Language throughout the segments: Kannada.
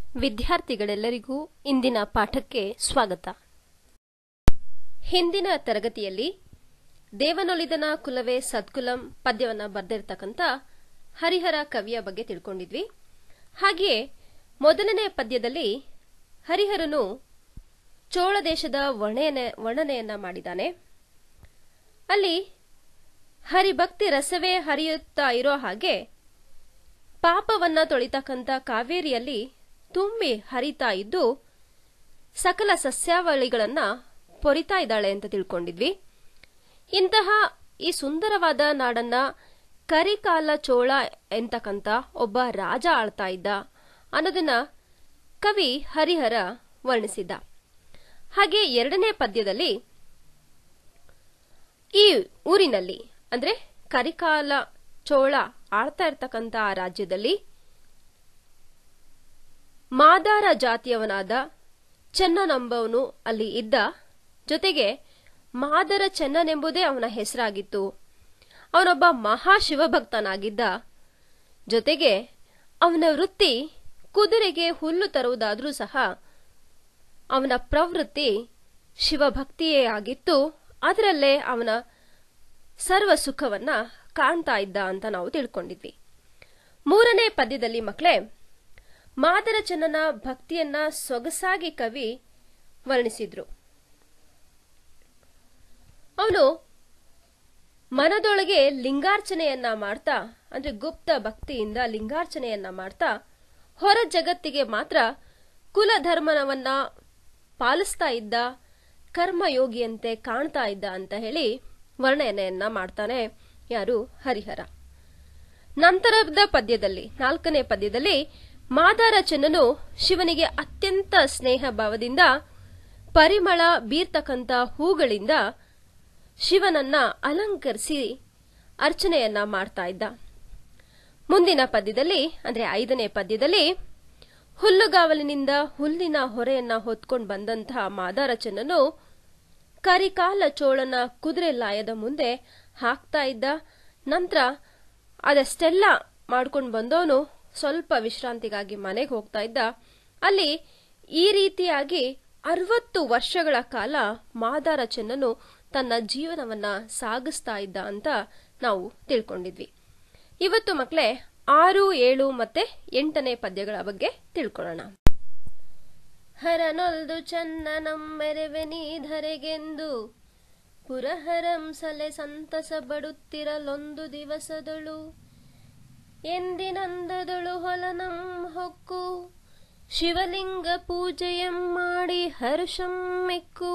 ವಿದ್ಯಾರ್ಥಿಗಳೆಲ್ಲರಿಗೂ ಇಂದಿನ ಪಾಠಕ್ಕೆ ಸ್ವಾಗತ ಹಿಂದಿನ ತರಗತಿಯಲ್ಲಿ ದೇವನೊಲಿದನ ಕುಲವೇ ಸದ್ಕುಲಂ ಪದ್ಯವನ್ನ ಬರೆದಿರ್ತಕ್ಕಂಥ ಹರಿಹರ ಕವಿಯ ಬಗ್ಗೆ ತಿಳ್ಕೊಂಡಿದ್ವಿ ಹಾಗೆಯೇ ಮೊದಲನೇ ಪದ್ಯದಲ್ಲಿ ಹರಿಹರನು ಚೋಳ ದೇಶದ ವರ್ಣನೆ ವರ್ಣನೆಯನ್ನ ಮಾಡಿದ್ದಾನೆ ಅಲ್ಲಿ ಹರಿಭಕ್ತಿ ರಸವೇ ಹರಿಯುತ್ತಾ ಇರೋ ಹಾಗೆ ಪಾಪವನ್ನ ತೊಳಿತಕ್ಕಂಥ ಕಾವೇರಿಯಲ್ಲಿ ತುಂಬಿ ಹರಿತಾ ಇದ್ದು ಸಕಲ ಸಸ್ಯಾವಳಿಗಳನ್ನ ಪೊರಿತಾ ಇದ್ದಾಳೆ ಅಂತ ತಿಳ್ಕೊಂಡಿದ್ವಿ ಇಂತಹ ಈ ಸುಂದರವಾದ ನಾಡನ್ನ ಕರಿಕಾಲ ಚೋಳ ಎಂತಕ್ಕಂತ ಒಬ್ಬ ರಾಜ ಆಳ್ತಾ ಇದ್ದ ಅನ್ನೋದನ್ನ ಕವಿ ಹರಿಹರ ವರ್ಣಿಸಿದ್ದ ಹಾಗೆ ಎರಡನೇ ಪದ್ಯದಲ್ಲಿ ಈ ಊರಿನಲ್ಲಿ ಅಂದ್ರೆ ಕರಿಕಾಲ ಚೋಳ ಆಳ್ತಾ ಇರ್ತಕ್ಕಂಥ ಆ ರಾಜ್ಯದಲ್ಲಿ ಮಾದಾರ ಜಾತಿಯವನಾದ ಚೆನ್ನನಂಬವನು ಅಲ್ಲಿ ಇದ್ದ ಜೊತೆಗೆ ಮಾದರ ಚೆನ್ನನೆಂಬುದೇ ಅವನ ಹೆಸರಾಗಿತ್ತು ಅವನೊಬ್ಬ ಮಹಾಶಿವಭಕ್ತನಾಗಿದ್ದ ಜೊತೆಗೆ ಅವನ ವೃತ್ತಿ ಕುದುರೆಗೆ ಹುಲ್ಲು ತರುವುದಾದರೂ ಸಹ ಅವನ ಪ್ರವೃತ್ತಿ ಶಿವಭಕ್ತಿಯೇ ಆಗಿತ್ತು ಅದರಲ್ಲೇ ಅವನ ಸರ್ವ ಸುಖವನ್ನ ಕಾಣ್ತಾ ಇದ್ದ ಅಂತ ನಾವು ತಿಳ್ಕೊಂಡಿದ್ವಿ ಮೂರನೇ ಪದ್ಯದಲ್ಲಿ ಮಕ್ಕಳೇ ಮಾದರ ಚೆನ್ನನ ಭಕ್ತಿಯನ್ನ ಸೊಗಸಾಗಿ ಕವಿ ವರ್ಣಿಸಿದ್ರು ಅವನು ಮನದೊಳಗೆ ಲಿಂಗಾರ್ಚನೆಯನ್ನ ಮಾಡ್ತಾ ಅಂದ್ರೆ ಗುಪ್ತ ಭಕ್ತಿಯಿಂದ ಲಿಂಗಾರ್ಚನೆಯನ್ನ ಮಾಡ್ತಾ ಹೊರ ಜಗತ್ತಿಗೆ ಮಾತ್ರ ಕುಲಧರ್ಮನವನ್ನ ಪಾಲಿಸ್ತಾ ಇದ್ದ ಕರ್ಮಯೋಗಿಯಂತೆ ಕಾಣ್ತಾ ಇದ್ದ ಅಂತ ಹೇಳಿ ವರ್ಣನೆಯನ್ನ ಮಾಡ್ತಾನೆ ಯಾರು ಹರಿಹರ ನಂತರದ ಪದ್ಯದಲ್ಲಿ ನಾಲ್ಕನೇ ಪದ್ಯದಲ್ಲಿ ಮಾದಾರ ಚೆನ್ನನು ಶಿವನಿಗೆ ಅತ್ಯಂತ ಸ್ನೇಹ ಭಾವದಿಂದ ಪರಿಮಳ ಬೀರ್ತಕ್ಕಂಥ ಹೂಗಳಿಂದ ಶಿವನನ್ನ ಅಲಂಕರಿಸಿ ಅರ್ಚನೆಯನ್ನ ಮಾಡ್ತಾ ಇದ್ದ ಮುಂದಿನ ಪದ್ಯದಲ್ಲಿ ಅಂದ್ರೆ ಐದನೇ ಪದ್ಯದಲ್ಲಿ ಹುಲ್ಲುಗಾವಲಿನಿಂದ ಹುಲ್ಲಿನ ಹೊರೆಯನ್ನ ಹೊತ್ಕೊಂಡು ಬಂದಂತಹ ಮಾದಾರ ಚೆನ್ನನು ಕರಿಕಾಲ ಚೋಳನ ಕುದುರೆ ಲಾಯದ ಮುಂದೆ ಹಾಕ್ತಾ ಇದ್ದ ನಂತರ ಅದಷ್ಟೆಲ್ಲ ಮಾಡ್ಕೊಂಡು ಬಂದವನು ಸ್ವಲ್ಪ ವಿಶ್ರಾಂತಿಗಾಗಿ ಮನೆಗೆ ಹೋಗ್ತಾ ಇದ್ದ ಅಲ್ಲಿ ಈ ರೀತಿಯಾಗಿ ಅರವತ್ತು ವರ್ಷಗಳ ಕಾಲ ಮಾದಾರ ಚೆನ್ನನು ತನ್ನ ಜೀವನವನ್ನ ಸಾಗಿಸ್ತಾ ಇದ್ದ ಅಂತ ನಾವು ತಿಳ್ಕೊಂಡಿದ್ವಿ ಇವತ್ತು ಮಕ್ಕಳೇ ಆರು ಏಳು ಮತ್ತೆ ಎಂಟನೇ ಪದ್ಯಗಳ ಬಗ್ಗೆ ತಿಳ್ಕೊಳ್ಳೋಣ ಹರನೊಲ್ದು ಚನ್ನನಂ ಮೆರೆವೆನಿ ಧರೆಗೆಂದು ಪುರಹರಂ ಸಲೆ ಸಂತಸ ಬಡುತ್ತಿರಲೊಂದು ದಿವಸದಳು ಎಂದಿನಂದದಳು ಹೊಲನಂ ಹೊಕ್ಕು ಶಿವಲಿಂಗ ಪೂಜೆಯಂ ಮಾಡಿ ಹರ್ಷಂ ಮೆಕ್ಕು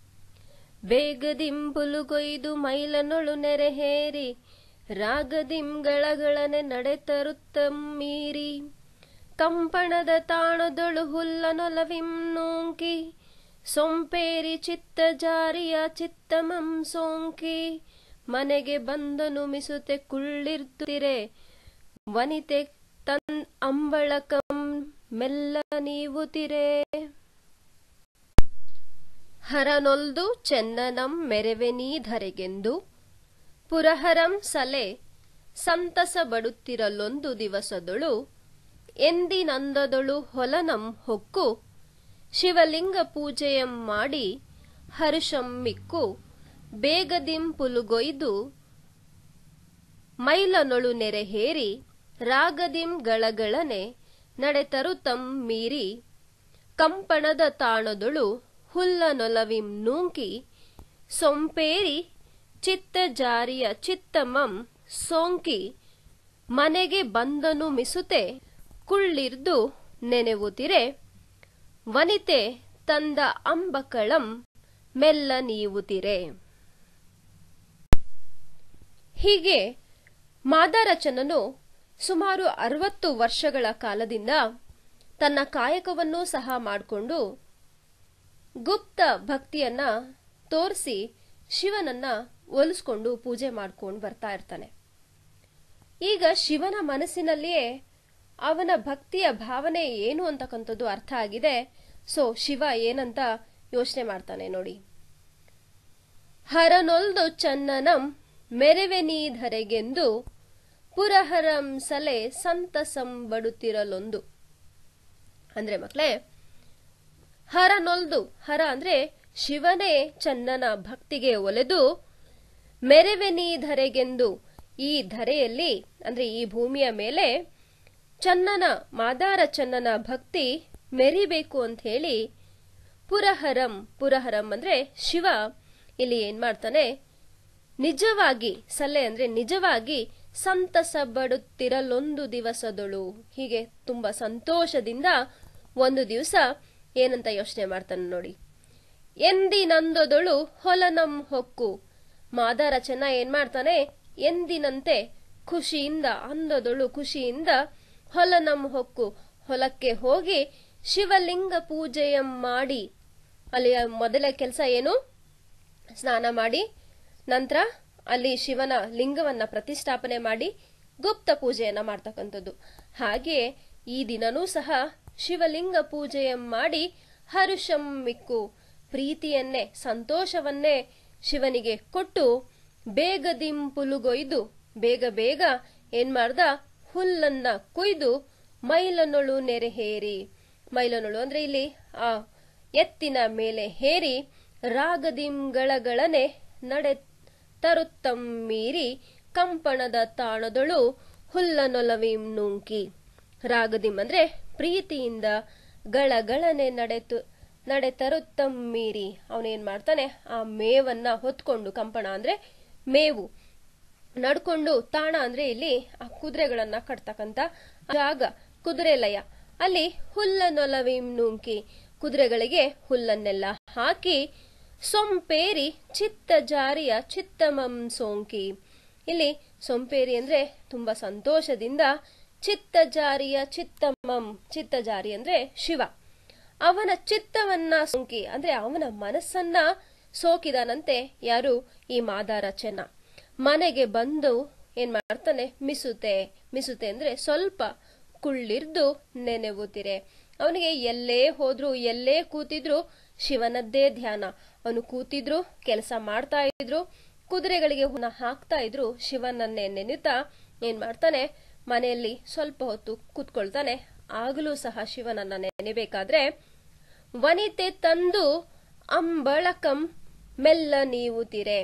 ಬೇಗದಿಂಬುಲುಗೊಯ್ದು ಮೈಲನೊಳು ನೆರೆಹೇರಿ ರಾಗದಿಂಗಳಗಳನೆ ನಡೆತರುತ್ತ ಮೀರಿ ಕಂಪಣದ ತಾಣದೊಳು ಹುಲ್ಲನೊಲವಿಂ ನೂಂಕಿ ಸೊಂಪೇರಿ ಚಿತ್ತ ಜಾರಿಯ ಚಿತ್ತಮಂ ಸೋಂಕಿ ಮನೆಗೆ ಬಂದನು ಮಿಸುತೆ ಕುಳ್ಳಿರ್ತಿರೆ ವನಿತೆ ತನ್ ಅಂಬಳಕಂ ಮೆಲ್ಲ ನೀವುತಿರೆ ಹರನೊಲ್ದು ಚೆನ್ನನಂ ಮೆರೆವೆನೀ ಧರೆಗೆಂದು ಪುರಹರಂ ಸಲೆ ಸಂತಸ ಬಡುತ್ತಿರಲೊಂದು ದಿವಸದೊಳು ಎಂದಿನಂದದೊಳು ಹೊಲನಂ ಹೊಕ್ಕು ಶಿವಲಿಂಗ ಪೂಜೆಯಂ ಮಾಡಿ ಹರ್ಷಂ ಮಿಕ್ಕು ಬೇಗದಿಂ ಪುಲುಗೊಯ್ದು ಮೈಲನೊಳು ನೆರೆಹೇರಿ ರಾಗದಿಂ ಗಳಗಳನೆ ನಡೆತರುತಂ ಮೀರಿ ಕಂಪಣದ ತಾಣದೊಳು ಹುಲ್ಲನೊಲವಿಂ ನೂಂಕಿ ಸೊಂಪೇರಿ ಚಿತ್ತ ಜಾರಿಯ ಚಿತ್ತಮಂ ಸೋಂಕಿ ಮನೆಗೆ ಬಂದನು ಮಿಸುತೆ ಕುಳ್ಳಿರ್ದು ನೆನೆವುತಿರೆ ವನಿತೆ ತಂದ ಅಂಬಕಳಂ ಮೆಲ್ಲ ನೀವುತಿರೆ ಹೀಗೆ ಮಾದಾರಚನನು ಸುಮಾರು ಅರವತ್ತು ವರ್ಷಗಳ ಕಾಲದಿಂದ ತನ್ನ ಕಾಯಕವನ್ನೂ ಸಹ ಮಾಡಿಕೊಂಡು ಗುಪ್ತ ಭಕ್ತಿಯನ್ನ ತೋರಿಸಿ ಶಿವನನ್ನ ಒಲಿಸ್ಕೊಂಡು ಪೂಜೆ ಮಾಡ್ಕೊಂಡು ಬರ್ತಾ ಇರ್ತಾನೆ ಈಗ ಶಿವನ ಮನಸ್ಸಿನಲ್ಲಿಯೇ ಅವನ ಭಕ್ತಿಯ ಭಾವನೆ ಏನು ಅಂತಕ್ಕಂಥದ್ದು ಅರ್ಥ ಆಗಿದೆ ಸೊ ಶಿವ ಏನಂತ ಯೋಚನೆ ಮಾಡ್ತಾನೆ ನೋಡಿ ಹರನೊಲ್ದು ಚನ್ನನಂ ಮೆರೆವೆನೀಧರೆಗೆಂದು ಪುರಹರಂ ಸಲೆ ಸಂತಸಂ ಬಡುತ್ತಿರಲೊಂದು ಅಂದ್ರೆ ಮಕ್ಕಳೇ ಹರ ನೊಲ್ದು ಹರ ಅಂದ್ರೆ ಶಿವನೇ ಚನ್ನನ ಭಕ್ತಿಗೆ ಒಲೆದು ಮೆರೆವೆನಿ ಧರೆಗೆಂದು ಈ ಧರೆಯಲ್ಲಿ ಅಂದ್ರೆ ಈ ಭೂಮಿಯ ಮೇಲೆ ಚನ್ನನ ಮಾದಾರ ಚನ್ನನ ಭಕ್ತಿ ಮೆರಿಬೇಕು ಅಂತ ಹೇಳಿ ಪುರಹರಂ ಪುರಹರಂ ಅಂದ್ರೆ ಶಿವ ಇಲ್ಲಿ ಏನ್ ಮಾಡ್ತಾನೆ ನಿಜವಾಗಿ ಸಲ್ಲೆ ಅಂದ್ರೆ ನಿಜವಾಗಿ ಸಂತಸ ಬಡುತ್ತಿರಲೊಂದು ದಿವಸದೊಳು ಹೀಗೆ ತುಂಬಾ ಸಂತೋಷದಿಂದ ಒಂದು ದಿವಸ ಏನಂತ ಯೋಚನೆ ಮಾಡ್ತಾನೆ ನೋಡಿ ಎಂದಿನಂದೊದೊಳು ಹೊಲನಂ ಹೊಕ್ಕು ಮಾದಾರ ಚೆನ್ನ ಏನ್ ಮಾಡ್ತಾನೆ ಎಂದಿನಂತೆ ಖುಷಿಯಿಂದ ಅಂದದೊಳು ಖುಷಿಯಿಂದ ಹೊಲನಂ ಹೊಕ್ಕು ಹೊಲಕ್ಕೆ ಹೋಗಿ ಶಿವಲಿಂಗ ಪೂಜೆಯಂ ಮಾಡಿ ಅಲ್ಲಿ ಮೊದಲ ಕೆಲಸ ಏನು ಸ್ನಾನ ಮಾಡಿ ನಂತರ ಅಲ್ಲಿ ಶಿವನ ಲಿಂಗವನ್ನ ಪ್ರತಿಷ್ಠಾಪನೆ ಮಾಡಿ ಗುಪ್ತ ಪೂಜೆಯನ್ನ ಮಾಡ್ತಕ್ಕಂಥದ್ದು ಹಾಗೆ ಈ ದಿನನೂ ಸಹ ಶಿವಲಿಂಗ ಪೂಜೆಯ ಮಾಡಿ ಹರುಷಂ ಮಿಕ್ಕು ಪ್ರೀತಿಯನ್ನೇ ಸಂತೋಷವನ್ನೇ ಶಿವನಿಗೆ ಕೊಟ್ಟು ಬೇಗದಿಂಪುಲುಗೊಯ್ದು ಬೇಗ ಬೇಗ ಏನ್ ಮಾಡ್ದ ಹುಲ್ಲನ್ನ ಕೊಯ್ದು ಮೈಲನೊಳು ನೆರೆ ಹೇರಿ ಮೈಲನೊಳು ಅಂದ್ರೆ ಇಲ್ಲಿ ಆ ಎತ್ತಿನ ಮೇಲೆ ಹೇರಿ ರಾಗದಿಂಗಳಗಳನೆ ನಡೆ ತರುತ್ತಮ್ಮೀರಿ ಕಂಪಣದ ತಾಣದೊಳು ಹುಲ್ಲನೊಲವಿಂ ನುಂಕಿ ರಾಗದಿಂ ಅಂದ್ರೆ ಪ್ರೀತಿಯಿಂದ ಗಳಗಳನೆ ನಡೆತು ನಡೆ ತರುತ್ತಮ್ಮೀರಿ ಅವನೇನ್ ಮಾಡ್ತಾನೆ ಆ ಮೇವನ್ನ ಹೊತ್ಕೊಂಡು ಕಂಪಣ ಅಂದ್ರೆ ಮೇವು ನಡ್ಕೊಂಡು ತಾಣ ಅಂದ್ರೆ ಇಲ್ಲಿ ಆ ಕುದುರೆಗಳನ್ನ ಕಟ್ತಕ್ಕಂತ ಜಾಗ ಕುದುರೆ ಲಯ ಅಲ್ಲಿ ಹುಲ್ಲನೊಲವಿಂ ನುಂಕಿ ಕುದುರೆಗಳಿಗೆ ಹುಲ್ಲನ್ನೆಲ್ಲ ಹಾಕಿ ಸೊಂಪೇರಿ ಚಿತ್ತ ಜಾರಿಯ ಚಿತ್ತಮಂ ಸೋಂಕಿ ಇಲ್ಲಿ ಸೊಂಪೇರಿ ಅಂದ್ರೆ ತುಂಬಾ ಸಂತೋಷದಿಂದ ಚಿತ್ತ ಜಾರಿಯ ಚಿತ್ತಮಂ ಚಿತ್ತ ಜಾರಿ ಅಂದ್ರೆ ಶಿವ ಅವನ ಚಿತ್ತವನ್ನ ಸೋಂಕಿ ಅಂದ್ರೆ ಅವನ ಮನಸ್ಸನ್ನ ಸೋಕಿದಾನಂತೆ ಯಾರು ಈ ಮಾದಾರ ಚೆನ್ನ ಮನೆಗೆ ಬಂದು ಏನ್ ಮಾಡ್ತಾನೆ ಮಿಸುತೆ ಮಿಸುತೆ ಅಂದ್ರೆ ಸ್ವಲ್ಪ ಕುಳ್ಳಿರ್ದು ನೆನೆವುತ್ತಿರೆ ಅವನಿಗೆ ಎಲ್ಲೇ ಹೋದ್ರು ಎಲ್ಲೇ ಕೂತಿದ್ರು ಶಿವನದ್ದೇ ಧ್ಯಾನ ಅವನು ಕೂತಿದ್ರು ಕೆಲಸ ಮಾಡ್ತಾ ಇದ್ರು ಕುದುರೆಗಳಿಗೆ ಹುನ ಹಾಕ್ತಾ ಇದ್ರು ಶಿವನನ್ನೇ ನೆನೆಯುತ್ತಾ ಏನ್ ಮಾಡ್ತಾನೆ ಮನೆಯಲ್ಲಿ ಸ್ವಲ್ಪ ಹೊತ್ತು ಕೂತ್ಕೊಳ್ತಾನೆ ಆಗಲೂ ಸಹ ಶಿವನನ್ನ ನೆನೆಬೇಕಾದ್ರೆ ವನಿತೆ ತಂದು ಅಂಬಳಕಂ ಮೆಲ್ಲ ನೀವುತ್ತಿರೆ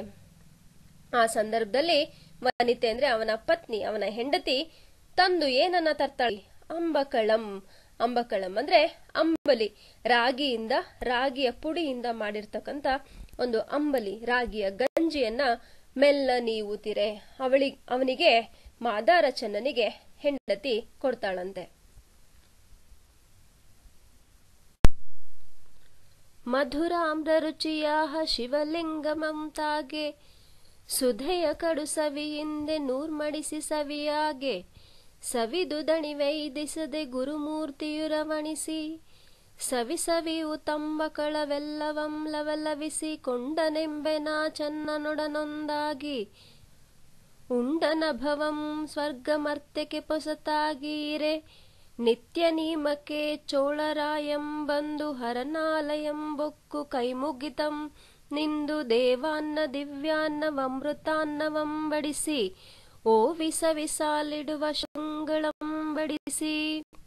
ಆ ಸಂದರ್ಭದಲ್ಲಿ ವನಿತೆ ಅಂದ್ರೆ ಅವನ ಪತ್ನಿ ಅವನ ಹೆಂಡತಿ ತಂದು ಏನನ್ನ ತರ್ತಾಳೆ ಅಂಬಕಳಂ ಅಂಬಕಳಂ ಅಂದ್ರೆ ಅಂಬಲಿ ರಾಗಿಯಿಂದ ರಾಗಿಯ ಪುಡಿಯಿಂದ ಮಾಡಿರ್ತಕ್ಕಂತ ಒಂದು ಅಂಬಲಿ ರಾಗಿಯ ಗಂಜಿಯನ್ನ ಮೆಲ್ಲ ನೀವುತ್ತಿರೆ ಅವಳಿ ಅವನಿಗೆ ಮಾದಾರ ಚೆನ್ನನಿಗೆ ಹೆಂಡತಿ ಕೊಡ್ತಾಳಂತೆ ಮಧುರಾಮ್ರ ರುಚಿಯಾಹ ಶಿವಲಿಂಗಮಂ ತಾಗೆ ಸುಧೆಯ ಕಡು ಸವಿಯಿಂದೆ ನೂರ್ಮಡಿಸಿ ಸವಿಯಾಗೆ ಸವಿದು ದಣಿವೈದಿಸದೆ ಗುರುಮೂರ್ತಿಯುರವಣಿಸಿ ಸವಿ ಸವಿಯು ತಂಬಕಳವೆಲ್ಲವಂ ಲವಲವಿಸಿ ಕೊಂಡನೆಂಬೆನ ಚನ್ನನೊಡನೊಂದಾಗಿ ಉಂಡನಭವಂ ಸ್ವರ್ಗಮರ್ತ್ಯಕ್ಕೆ ಪೊಸತಾಗೀರೆ ನಿತ್ಯ ನೀಮಕ್ಕೆ ಚೋಳರಾಯಂ ಬಂದು ಹರನಾಲಯಂ ಬೊಕ್ಕು ಕೈಮುಗಿತಂ ನಿಂದು ದೇವಾನ್ನ ದಿವ್ಯಾನ್ನವಮೃತಾನ್ನವಂ ಬಡಿಸಿ ಓ ವಿಸ ವಿಸಾಲಿಡುವ ಶೃಂಗಳಂ ಬಡಿಸಿ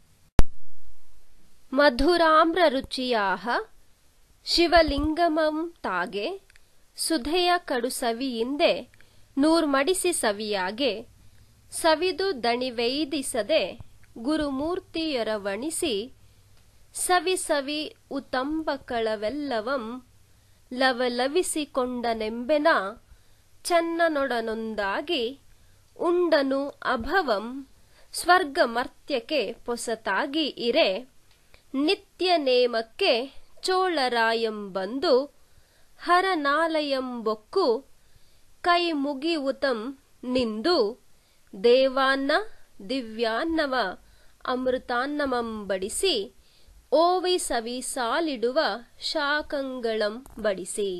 ಮಧುರಾಮ್ರ ರುಚಿಯಾಹ ಶಿವಲಿಂಗಮಂ ತಾಗೆ ಸುಧೆಯ ಕಡು ಸವಿಯಿಂದೆ ನೂರ್ಮಡಿಸಿ ಸವಿಯಾಗೆ ಸವಿದು ದಣಿವೈದಿಸದೆ ಗುರುಮೂರ್ತಿಯೊರವಣಿಸಿ ಸವಿ ಸವಿ ಉತಂಬಕಳವೆಲ್ಲವಂ ಲವಲವಿಸಿಕೊಂಡನೆಂಬೆನ ಚನ್ನನೊಡನೊಂದಾಗಿ ಉಂಡನು ಅಭವಂ ಸ್ವರ್ಗಮರ್ತ್ಯಕ್ಕೆ ಪೊಸತಾಗಿ ಇರೆ ನಿತ್ಯ ನೇಮಕ್ಕೆ ಚೋಳರಾಯಂ ಬಂದು ಹರನಾಲಯಂಬೊಕ್ಕು ಕೈ ಮುಗಿವುತಂ ನಿಂದು ದೇವಾನ್ನ ದಿವ್ಯಾನ್ನವ ಅಮೃತಾನ್ನಮಂ ಬಡಿಸಿ ಓವಿ ಸವಿ ಸಾಲಿಡುವ ಶಾಕಂಗಳಂ ಬಡಿಸಿ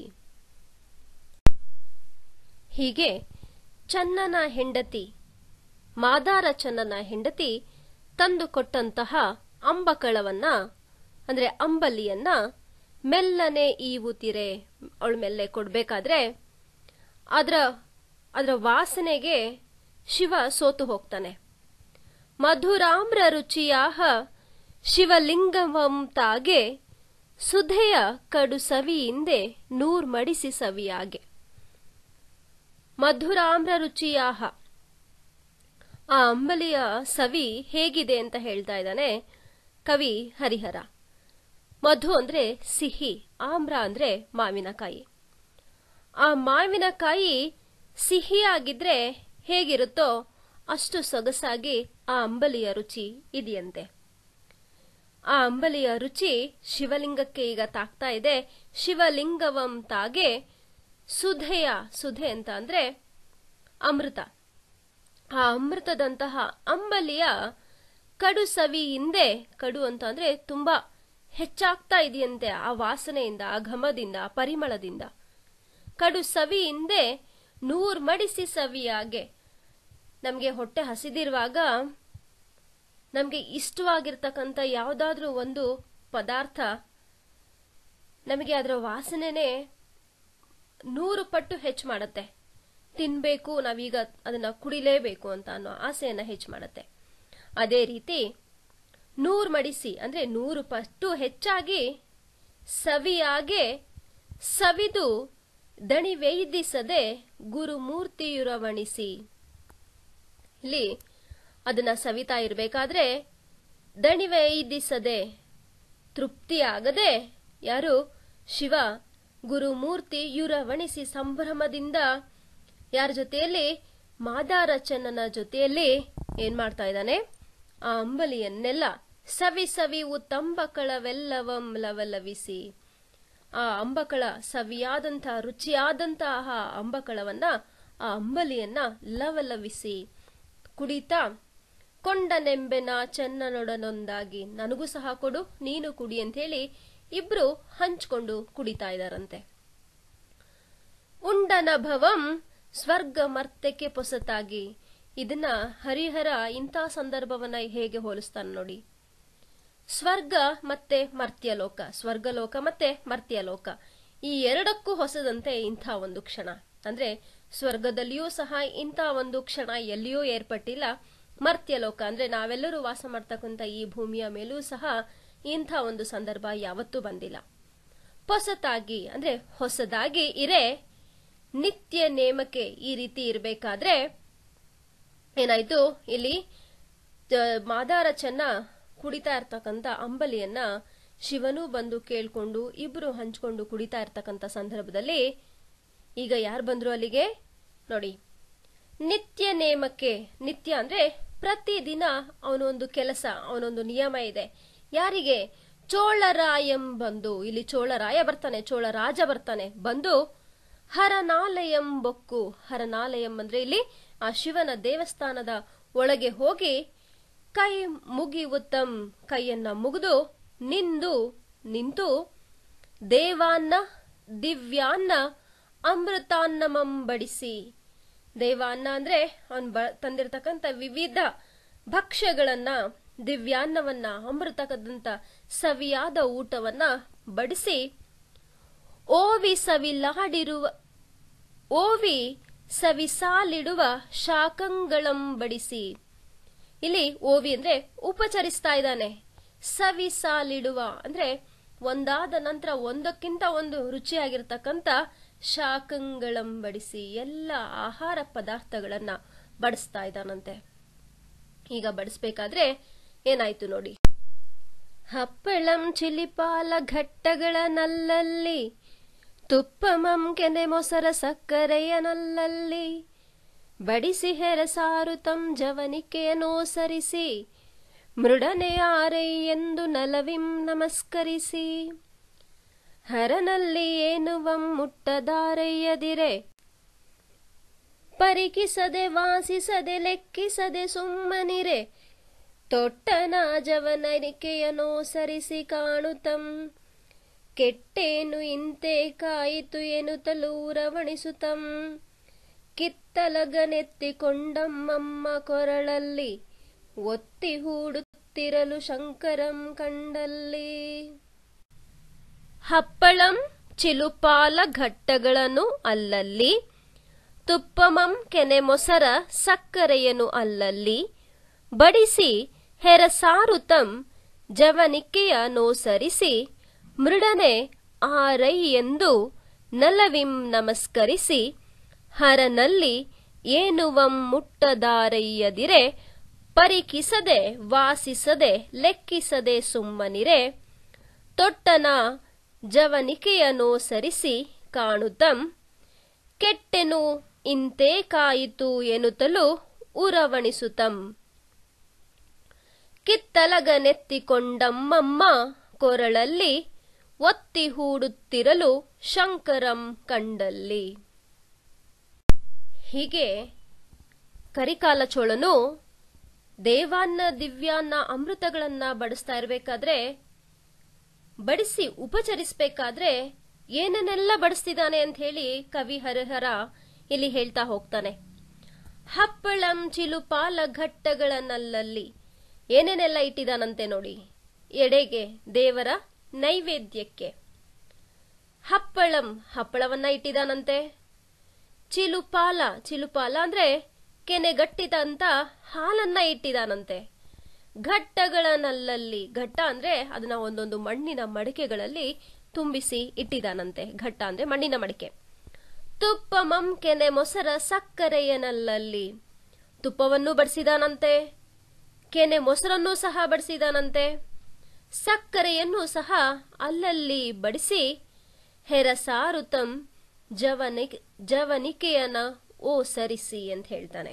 ಹೀಗೆ ಚನ್ನನ ಹೆಂಡತಿ ಮಾದಾರ ಚನ್ನನ ಹೆಂಡತಿ ತಂದು ಕೊಟ್ಟಂತಹ ಅಂಬಕಳವನ್ನ ಅಂದ್ರೆ ಅಂಬಲಿಯನ್ನ ಮೆಲ್ಲನೆ ಈವುತಿರೆ ಅವಳ ಮೆಲ್ಲೆ ಕೊಡ್ಬೇಕಾದ್ರೆ ಅದರ ಅದರ ವಾಸನೆಗೆ ಶಿವ ಸೋತು ಹೋಗ್ತಾನೆ ಮಧುರಾಮ್ರ ರುಚಿಯಾಹ ಶಿವಲಿಂಗವಂ ತಾಗೆ ಸುಧೆಯ ಕಡು ಸವಿಯಿಂದೆ ನೂರ್ ಮಡಿಸಿ ಸವಿಯಾಗೆ ಮಧುರಾಮ್ರ ರುಚಿಯಾಹ ಆ ಅಂಬಲಿಯ ಸವಿ ಹೇಗಿದೆ ಅಂತ ಹೇಳ್ತಾ ಇದ್ದಾನೆ ಕವಿ ಹರಿಹರ ಮಧು ಅಂದ್ರೆ ಸಿಹಿ ಆಮ್ರ ಅಂದ್ರೆ ಮಾವಿನಕಾಯಿ ಆ ಮಾವಿನಕಾಯಿ ಸಿಹಿಯಾಗಿದ್ರೆ ಹೇಗಿರುತ್ತೋ ಅಷ್ಟು ಸೊಗಸಾಗಿ ಆ ಅಂಬಲಿಯ ರುಚಿ ಇದೆಯಂತೆ ಆ ಅಂಬಲಿಯ ರುಚಿ ಶಿವಲಿಂಗಕ್ಕೆ ಈಗ ತಾಕ್ತಾ ಇದೆ ಶಿವಲಿಂಗವಂ ತಾಗೆ ಸುಧೆಯ ಸುಧೆ ಅಂತ ಅಂದ್ರೆ ಅಮೃತ ಆ ಅಮೃತದಂತಹ ಅಂಬಲಿಯ ಕಡು ಸವಿ ಹಿಂದೆ ಕಡು ಅಂತ ಅಂದ್ರೆ ತುಂಬಾ ಹೆಚ್ಚಾಗ್ತಾ ಇದೆಯಂತೆ ಆ ವಾಸನೆಯಿಂದ ಆ ಘಮದಿಂದ ಆ ಪರಿಮಳದಿಂದ ಕಡು ಸವಿ ಹಿಂದೆ ನೂರ್ ಮಡಿಸಿ ಸವಿಯಾಗೆ ನಮಗೆ ಹೊಟ್ಟೆ ಹಸಿದಿರುವಾಗ ನಮಗೆ ಇಷ್ಟವಾಗಿರ್ತಕ್ಕಂಥ ಯಾವುದಾದ್ರೂ ಒಂದು ಪದಾರ್ಥ ನಮಗೆ ಅದರ ವಾಸನೆನೇ ನೂರು ಪಟ್ಟು ಹೆಚ್ಚು ಮಾಡುತ್ತೆ ತಿನ್ಬೇಕು ನಾವೀಗ ಅದನ್ನ ಕುಡಿಲೇಬೇಕು ಅಂತ ಅನ್ನೋ ಆಸೆಯನ್ನ ಹೆಚ್ಚು ಮಾಡುತ್ತೆ ಅದೇ ರೀತಿ ನೂರು ಮಡಿಸಿ ಅಂದ್ರೆ ನೂರು ಪಟ್ಟು ಹೆಚ್ಚಾಗಿ ಸವಿಯಾಗೆ ಸವಿದು ದಣಿ ವೇದಿಸದೆ ಗುರುಮೂರ್ತಿಯುರವಣಿಸಿ ಇಲ್ಲಿ ಅದನ್ನ ಸವಿತಾ ಇರಬೇಕಾದ್ರೆ ದಣಿ ವೇದಿಸದೆ ತೃಪ್ತಿಯಾಗದೆ ಯಾರು ಶಿವ ಗುರುಮೂರ್ತಿ ಯುರವಣಿಸಿ ಸಂಭ್ರಮದಿಂದ ಯಾರ ಜೊತೆಯಲ್ಲಿ ಮಾದಾರಚನ್ನನ ಜೊತೆಯಲ್ಲಿ ಏನ್ ಮಾಡ್ತಾ ಇದ್ದಾನೆ ಆ ಅಂಬಲಿಯನ್ನೆಲ್ಲ ಸವಿ ಸವಿವು ತಂಬಕಳವೆಲ್ಲವಂ ಲವಲವಿಸಿ ಆ ಅಂಬಕಳ ಸವಿಯಾದಂಥ ರುಚಿಯಾದಂತಹ ಅಂಬಕಳವನ್ನ ಆ ಅಂಬಲಿಯನ್ನ ಲವಲವಿಸಿ ಕುಡಿತಾ ಕೊಂಡನೆಂಬೆನ ಚೆನ್ನನೊಡನೊಂದಾಗಿ ನನಗೂ ಸಹ ಕೊಡು ನೀನು ಕುಡಿ ಅಂತ ಹೇಳಿ ಇಬ್ರು ಹಂಚ್ಕೊಂಡು ಕುಡಿತಾ ಇದಾರಂತೆ ಉಂಡನಭವಂ ಸ್ವರ್ಗ ಮರ್ತೆಕ್ಕೆ ಪೊಸತಾಗಿ ಇದನ್ನ ಹರಿಹರ ಇಂಥ ಸಂದರ್ಭವನ್ನ ಹೇಗೆ ಹೋಲಿಸ್ತಾನೆ ನೋಡಿ ಸ್ವರ್ಗ ಮತ್ತೆ ಮರ್ತ್ಯಲೋಕ ಸ್ವರ್ಗಲೋಕ ಮತ್ತೆ ಮರ್ತ್ಯಲೋಕ ಈ ಎರಡಕ್ಕೂ ಹೊಸದಂತೆ ಇಂಥ ಒಂದು ಕ್ಷಣ ಅಂದ್ರೆ ಸ್ವರ್ಗದಲ್ಲಿಯೂ ಸಹ ಇಂಥ ಒಂದು ಕ್ಷಣ ಎಲ್ಲಿಯೂ ಏರ್ಪಟ್ಟಿಲ್ಲ ಮರ್ತ್ಯಲೋಕ ಅಂದ್ರೆ ನಾವೆಲ್ಲರೂ ವಾಸ ಮಾಡ್ತಕ್ಕಂಥ ಈ ಭೂಮಿಯ ಮೇಲೂ ಸಹ ಇಂಥ ಒಂದು ಸಂದರ್ಭ ಯಾವತ್ತೂ ಬಂದಿಲ್ಲ ಹೊಸತಾಗಿ ಅಂದ್ರೆ ಹೊಸದಾಗಿ ಇರೇ ನಿತ್ಯ ನೇಮಕ್ಕೆ ಈ ರೀತಿ ಇರಬೇಕಾದ್ರೆ ಏನಾಯ್ತು ಇಲ್ಲಿ ತ- ಮಾದಾರ ಚೆನ್ನ ಕುಡಿತಾ ಇರ್ತಕ್ಕಂಥ ಅಂಬಲಿಯನ್ನ ಶಿವನೂ ಬಂದು ಕೇಳ್ಕೊಂಡು ಇಬ್ರು ಹಂಚ್ಕೊಂಡು ಕುಡಿತಾ ಇರ್ತಕ್ಕಂಥ ಸಂದರ್ಭದಲ್ಲಿ ಈಗ ಯಾರು ಬಂದ್ರು ಅಲ್ಲಿಗೆ ನೋಡಿ ನಿತ್ಯ ನೇಮಕ್ಕೆ ನಿತ್ಯ ಅಂದ್ರೆ ಪ್ರತಿದಿನ ಅವನೊಂದು ಕೆಲಸ ಅವನೊಂದು ನಿಯಮ ಇದೆ ಯಾರಿಗೆ ಚೋಳರಾಯಂ ಬಂದು ಇಲ್ಲಿ ಚೋಳರಾಯ ಬರ್ತಾನೆ ಚೋಳರಾಜ ಬರ್ತಾನೆ ಬಂದು ಹರನಾಲಯಂ ಬೊಕ್ಕು ಹರನಾಲಯಂ ಅಂದ್ರೆ ಇಲ್ಲಿ ಆ ಶಿವನ ದೇವಸ್ಥಾನದ ಒಳಗೆ ಹೋಗಿ ಕೈ ಮುಗಿವುತ್ತಂ ಕೈಯನ್ನ ಮುಗಿದು ನಿಂದು ನಿಂತು ದೇವಾನ್ನ ದಿವ್ಯಾನ್ನ ಅಮೃತಾನ್ನಮಂ ಬಡಿಸಿ ದೇವಾನ್ನ ಅಂದ್ರೆ ಅವನ್ ಬ ತಂದಿರತಕ್ಕಂತ ವಿವಿಧ ಭಕ್ಷ್ಯಗಳನ್ನ ದಿವ್ಯಾನ್ನವನ್ನ ಅಮೃತಕದಂತ ಸವಿಯಾದ ಊಟವನ್ನ ಬಡಿಸಿ ಓವಿ ಸವಿಲಾಡಿರುವ ಓವಿ ಸವಿಸಾಲಿಡುವ ಶಾಕಂಗಳಂ ಬಡಿಸಿ ಇಲ್ಲಿ ಓವಿ ಅಂದ್ರೆ ಉಪಚರಿಸ್ತಾ ಇದ್ದಾನೆ ಸವಿಸಾಲಿಡುವ ಅಂದ್ರೆ ಒಂದಾದ ನಂತರ ಒಂದಕ್ಕಿಂತ ಒಂದು ರುಚಿಯಾಗಿರ್ತಕ್ಕಂಥ ಶಾಕಂಗಳಂ ಬಡಿಸಿ ಎಲ್ಲ ಆಹಾರ ಪದಾರ್ಥಗಳನ್ನ ಬಡಿಸ್ತಾ ಇದ್ದಾನಂತೆ ಈಗ ಬಡಿಸ್ಬೇಕಾದ್ರೆ ಏನಾಯ್ತು ನೋಡಿ ಹಪ್ಪಳಂ ಚಿಲಿಪಾಲ ಘಟ್ಟಗಳ ನಲ್ಲಲ್ಲಿ ತುಪ್ಪಮಂ ಕೆನೆ ಮೊಸರ ಸಕ್ಕರೆಯ ನಲ್ಲಲ್ಲಿ ಬಡಿಸಿ ಹೆರಸಾರುತಂ ಜವನಿಕೆಯನೋ ಸರಿಸಿ ಮೃಡನೆ ಆರೈ ಎಂದು ನಲವಿಂ ನಮಸ್ಕರಿಸಿ ಹರನಲ್ಲಿ ಏನುವಂ ಮುಟ್ಟದಾರಯ್ಯದಿರೆ ಪರಿಕಿಸದೆ ವಾಸಿಸದೆ ಲೆಕ್ಕಿಸದೆ ಸುಮ್ಮನಿರೆ ತೊಟ್ಟನ ಜವನರಿಕೆಯನೋ ಸರಿಸಿ ಕಾಣುತ್ತಂ ಕೆಟ್ಟೇನು ಇಂತೆ ಕಾಯಿತು ಎನುತಲೂ ರವಣಿಸುತ್ತಂ ಕಿತ್ತಲಗನೆತ್ತಿಕೊಂಡಮ್ಮಮ್ಮ ಕೊರಳಲ್ಲಿ ಒತ್ತಿ ಹೂಡುತ್ತಿರಲು ಶಂಕರಂ ಕಂಡಲ್ಲಿ ಹಪ್ಪಳಂ ಚಿಲುಪಾಲ ಘಟ್ಟಗಳನ್ನು ಅಲ್ಲಲ್ಲಿ ತುಪ್ಪಮಂ ಕೆನೆ ಮೊಸರ ಸಕ್ಕರೆಯನು ಅಲ್ಲಲ್ಲಿ ಬಡಿಸಿ ಹೆರಸಾರುತಂ ಜವನಿಕೆಯ ನೋಸರಿಸಿ ಮೃಡನೆ ಆರೈ ಎಂದು ನಲವಿಂ ನಮಸ್ಕರಿಸಿ ಹರನಲ್ಲಿ ಏನುವಂ ಮುಟ್ಟದಾರಯ್ಯದಿರೆ ಪರಿಕಿಸದೆ ವಾಸಿಸದೆ ಲೆಕ್ಕಿಸದೆ ಸುಮ್ಮನಿರೆ ತೊಟ್ಟನ ಜವನಿಕೆಯನೋ ಸರಿಸಿ ಕಾಣುತ್ತಂ ಕೆಟ್ಟೆನು ಇಂತೇ ಕಾಯಿತು ಎನ್ನುತ್ತಲೂ ಉರವಣಿಸುತ್ತಂ ಕಿತ್ತಲಗನೆತ್ತಿಕೊಂಡಮ್ಮಮ್ಮ ಕೊರಳಲ್ಲಿ ಒತ್ತಿ ಹೂಡುತ್ತಿರಲು ಶಂಕರಂ ಕಂಡಲ್ಲಿ ಹೀಗೆ ಕರಿಕಾಲ ಚೋಳನು ದೇವಾನ್ನ ದಿವ್ಯಾನ್ನ ಅಮೃತಗಳನ್ನ ಬಡಿಸ್ತಾ ಇರಬೇಕಾದ್ರೆ ಬಡಿಸಿ ಉಪಚರಿಸಬೇಕಾದ್ರೆ ಏನನ್ನೆಲ್ಲ ಬಡಿಸ್ತಿದ್ದಾನೆ ಅಂತ ಹೇಳಿ ಕವಿ ಹರಿಹರ ಇಲ್ಲಿ ಹೇಳ್ತಾ ಹೋಗ್ತಾನೆ ಹಪ್ಪಳಂ ಚಿಲುಪಾಲ ಘಟ್ಟಗಳನ್ನಲ್ಲಲ್ಲಿ ಏನೇನೆಲ್ಲ ಇಟ್ಟಿದಾನಂತೆ ನೋಡಿ ಎಡೆಗೆ ದೇವರ ನೈವೇದ್ಯಕ್ಕೆ ಹಪ್ಪಳಂ ಹಪ್ಪಳವನ್ನ ಇಟ್ಟಿದಾನಂತೆ ಚಿಲುಪಾಲ ಚಿಲುಪಾಲ ಅಂದ್ರೆ ಕೆನೆಗಟ್ಟಿದಂತ ಹಾಲನ್ನ ಇಟ್ಟಿದಾನಂತೆ ಘಟ್ಟಗಳನ್ನಲ್ಲಲ್ಲಿ ಘಟ್ಟ ಅಂದ್ರೆ ಅದನ್ನ ಒಂದೊಂದು ಮಣ್ಣಿನ ಮಡಿಕೆಗಳಲ್ಲಿ ತುಂಬಿಸಿ ಇಟ್ಟಿದಾನಂತೆ ಘಟ್ಟ ಅಂದ್ರೆ ಮಣ್ಣಿನ ಮಡಿಕೆ ತುಪ್ಪ ಮಂ ಕೆನೆ ಮೊಸರ ಸಕ್ಕರೆಯನಲ್ಲಲ್ಲಿ ತುಪ್ಪವನ್ನು ಬಡಿಸಿದಾನಂತೆ ಕೆನೆ ಮೊಸರನ್ನು ಸಹ ಬಡಿಸಿದಾನಂತೆ ಸಕ್ಕರೆಯನ್ನು ಸಹ ಅಲ್ಲಲ್ಲಿ ಬಡಿಸಿ ಹೆರಸಾರುತಂ ಜವನಿಕ್ ಜವನಿಕೆಯನ ಓ ಸರಿಸಿ ಅಂತ ಹೇಳ್ತಾನೆ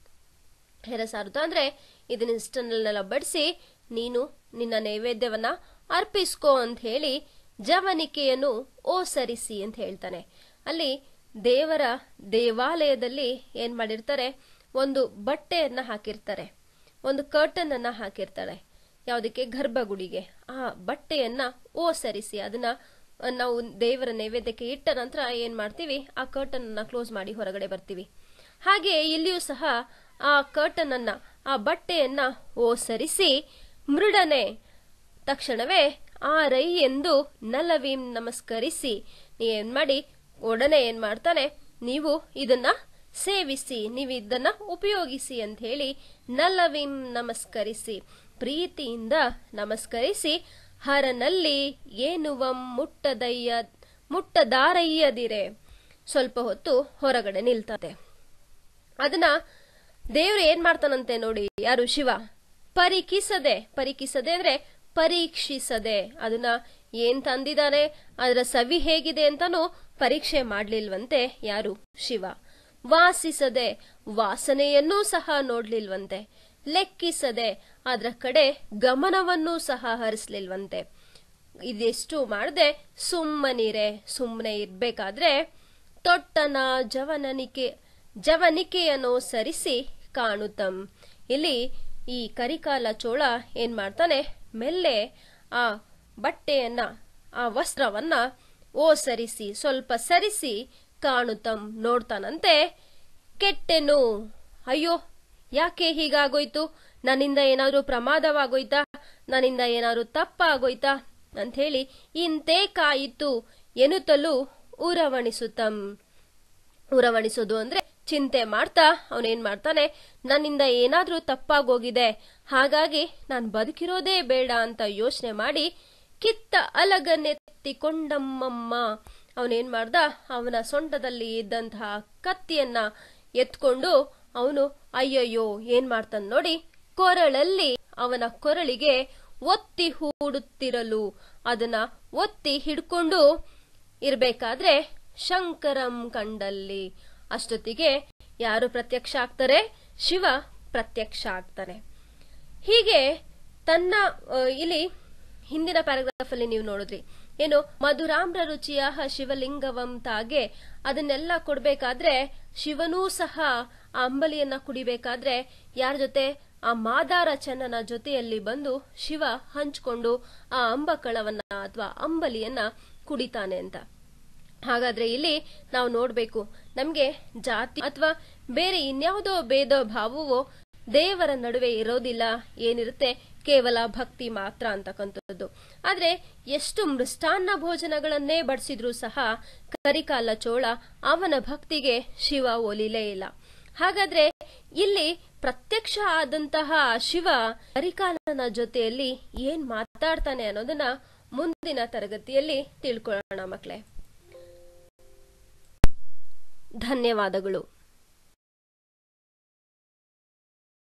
ಹೆರಸಾರುತ ಅಂದ್ರೆ ಇದನ್ನಿಷ್ಟನ್ನೆಲ್ಲ ಬಡಿಸಿ ನೀನು ನಿನ್ನ ನೈವೇದ್ಯವನ್ನ ಅರ್ಪಿಸ್ಕೋ ಅಂತ ಹೇಳಿ ಜವನಿಕೆಯನ್ನು ಓ ಸರಿಸಿ ಅಂತ ಹೇಳ್ತಾನೆ ಅಲ್ಲಿ ದೇವರ ದೇವಾಲಯದಲ್ಲಿ ಏನ್ ಮಾಡಿರ್ತಾರೆ ಒಂದು ಬಟ್ಟೆಯನ್ನ ಹಾಕಿರ್ತಾರೆ ಒಂದು ಕರ್ಟನ್ ಅನ್ನ ಹಾಕಿರ್ತಾರೆ ಯಾವುದಕ್ಕೆ ಗರ್ಭಗುಡಿಗೆ ಆ ಬಟ್ಟೆಯನ್ನ ಓ ಸರಿಸಿ ಅದನ್ನ ನಾವು ದೇವರ ನೈವೇದ್ಯಕ್ಕೆ ಇಟ್ಟ ನಂತರ ಏನ್ ಮಾಡ್ತೀವಿ ಆ ಕರ್ಟನ್ ಅನ್ನ ಕ್ಲೋಸ್ ಮಾಡಿ ಹೊರಗಡೆ ಬರ್ತೀವಿ ಹಾಗೆ ಇಲ್ಲಿಯೂ ಸಹ ಆ ಕರ್ಟನ್ ಅನ್ನ ಆ ಬಟ್ಟೆಯನ್ನ ಓ ಸರಿಸಿ ಮೃಡನೆ ತಕ್ಷಣವೇ ಆ ರೈ ಎಂದು ನಲವೀಂ ನಮಸ್ಕರಿಸಿ ನೀ ಏನ್ ಮಾಡಿ ಒಡನೆ ಏನ್ ಮಾಡ್ತಾನೆ ನೀವು ಇದನ್ನ ಸೇವಿಸಿ ನೀವು ಇದನ್ನ ಉಪಯೋಗಿಸಿ ಅಂತ ಹೇಳಿ ನಲವಿಂ ನಮಸ್ಕರಿಸಿ ಪ್ರೀತಿಯಿಂದ ನಮಸ್ಕರಿಸಿ ಹರನಲ್ಲಿ ಏನುವಂ ಮುಟ್ಟದಯ್ಯ ಮುಟ್ಟದಾರಯ್ಯದಿರೆ ಸ್ವಲ್ಪ ಹೊತ್ತು ಹೊರಗಡೆ ನಿಲ್ತಾರೆ ಅದನ್ನ ದೇವ್ರು ಏನ್ ಮಾಡ್ತಾನಂತೆ ನೋಡಿ ಯಾರು ಶಿವ ಪರಿಕಿಸದೆ ಪರಿಕಿಸದೆ ಅಂದ್ರೆ ಪರೀಕ್ಷಿಸದೆ ಅದನ್ನ ಏನ್ ತಂದಿದ್ದಾನೆ ಅದರ ಸವಿ ಹೇಗಿದೆ ಅಂತಾನು ಪರೀಕ್ಷೆ ಮಾಡ್ಲಿಲ್ವಂತೆ ಯಾರು ಶಿವ ವಾಸಿಸದೆ ವಾಸನೆಯನ್ನೂ ಸಹ ನೋಡ್ಲಿಲ್ವಂತೆ ಲೆಕ್ಕಿಸದೆ ಅದರ ಕಡೆ ಗಮನವನ್ನೂ ಸಹ ಹರಿಸ್ಲಿಲ್ವಂತೆ ಇದೆಷ್ಟು ಮಾಡದೆ ಸುಮ್ಮನಿರೆ ಸುಮ್ಮನೆ ಇರ್ಬೇಕಾದ್ರೆ ತೊಟ್ಟನ ಜವನನಿಕೆ ಜವನಿಕೆಯನ್ನು ಸರಿಸಿ ಕಾಣುತ್ತಂ ಇಲ್ಲಿ ಈ ಕರಿಕಾಲ ಚೋಳ ಏನ್ ಮಾಡ್ತಾನೆ ಮೆಲ್ಲೆ ಆ ಬಟ್ಟೆಯನ್ನ ಆ ವಸ್ತ್ರವನ್ನ ಓ ಸರಿಸಿ ಸ್ವಲ್ಪ ಸರಿಸಿ ಕಾಣುತ್ತಂ ನೋಡ್ತಾನಂತೆ ಕೆಟ್ಟೆನು ಅಯ್ಯೋ ಯಾಕೆ ಹೀಗಾಗೋಯ್ತು ನನ್ನಿಂದ ಏನಾದ್ರೂ ಪ್ರಮಾದವಾಗೋಯ್ತಾ ನನ್ನಿಂದ ಏನಾದ್ರೂ ತಪ್ಪಾಗೋಯ್ತಾ ಅಂತ ಹೇಳಿ ಇಂತೇ ಕಾಯಿತು ಎನ್ನುತ್ತಲೂ ಉರವಣಿಸುತ್ತಂ ಉರವಣಿಸೋದು ಅಂದ್ರೆ ಚಿಂತೆ ಮಾಡ್ತಾ ಅವನೇನ್ ಮಾಡ್ತಾನೆ ನನ್ನಿಂದ ಏನಾದ್ರೂ ತಪ್ಪಾಗೋಗಿದೆ ಹಾಗಾಗಿ ನಾನು ಬದುಕಿರೋದೇ ಬೇಡ ಅಂತ ಯೋಚನೆ ಮಾಡಿ ಕಿತ್ತ ಅಲಗನೆತ್ತಿಕೊಂಡಮ್ಮಮ್ಮ ಅವನೇನ್ ಮಾಡ್ದ ಅವನ ಸೊಂಟದಲ್ಲಿ ಇದ್ದಂತಹ ಕತ್ತಿಯನ್ನ ಎತ್ಕೊಂಡು ಅವನು ಅಯ್ಯಯ್ಯೋ ಏನ್ ಮಾಡ್ತಾನೆ ನೋಡಿ ಕೊರಳಲ್ಲಿ ಅವನ ಕೊರಳಿಗೆ ಒತ್ತಿ ಹೂಡುತ್ತಿರಲು ಅದನ್ನ ಒತ್ತಿ ಹಿಡ್ಕೊಂಡು ಇರ್ಬೇಕಾದ್ರೆ ಶಂಕರಂ ಕಂಡಲ್ಲಿ ಅಷ್ಟೊತ್ತಿಗೆ ಯಾರು ಪ್ರತ್ಯಕ್ಷ ಆಗ್ತಾರೆ ಶಿವ ಪ್ರತ್ಯಕ್ಷ ಆಗ್ತಾನೆ ಹೀಗೆ ತನ್ನ ಆ, ಇಲ್ಲಿ ಹಿಂದಿನ ಪ್ಯಾರಾಗ್ರಾಫ್ ಅಲ್ಲಿ ನೀವು ನೋಡಿದ್ರಿ ಏನು ಮಧುರಾಮ್ರ ರುಚಿಯ ಶಿವಲಿಂಗವಂ ತಾಗೆ ಅದನ್ನೆಲ್ಲ ಕೊಡ್ಬೇಕಾದ್ರೆ ಶಿವನೂ ಸಹ ಆ ಅಂಬಲಿಯನ್ನ ಕುಡಿಬೇಕಾದ್ರೆ ಯಾರ ಜೊತೆ ಆ ಮಾದಾರ ಚನ್ನನ ಜೊತೆಯಲ್ಲಿ ಬಂದು ಶಿವ ಹಂಚ್ಕೊಂಡು ಆ ಅಂಬಕಳವನ್ನ ಅಥವಾ ಅಂಬಲಿಯನ್ನ ಕುಡಿತಾನೆ ಅಂತ ಹಾಗಾದ್ರೆ ಇಲ್ಲಿ ನಾವು ನೋಡ್ಬೇಕು ನಮ್ಗೆ ಜಾತಿ ಅಥವಾ ಬೇರೆ ಇನ್ಯಾವುದೋ ಭೇದ ಭಾವವೋ ದೇವರ ನಡುವೆ ಇರೋದಿಲ್ಲ ಏನಿರುತ್ತೆ ಕೇವಲ ಭಕ್ತಿ ಮಾತ್ರ ಅಂತಕ್ಕಂಥದ್ದು ಆದ್ರೆ ಎಷ್ಟು ಮೃಷ್ಟಾನ್ನ ಭೋಜನಗಳನ್ನೇ ಬಡಿಸಿದ್ರೂ ಸಹ ಕರಿಕಾಲ ಚೋಳ ಅವನ ಭಕ್ತಿಗೆ ಶಿವ ಒಲಿಲೇ ಇಲ್ಲ ಹಾಗಾದ್ರೆ ಇಲ್ಲಿ ಪ್ರತ್ಯಕ್ಷ ಆದಂತಹ ಶಿವ ಕರಿಕಾಲನ ಜೊತೆಯಲ್ಲಿ ಏನ್ ಮಾತಾಡ್ತಾನೆ ಅನ್ನೋದನ್ನ ಮುಂದಿನ ತರಗತಿಯಲ್ಲಿ ತಿಳ್ಕೊಳ್ಳೋಣ ಮಕ್ಕಳೇ ಧನ್ಯವಾದಗಳು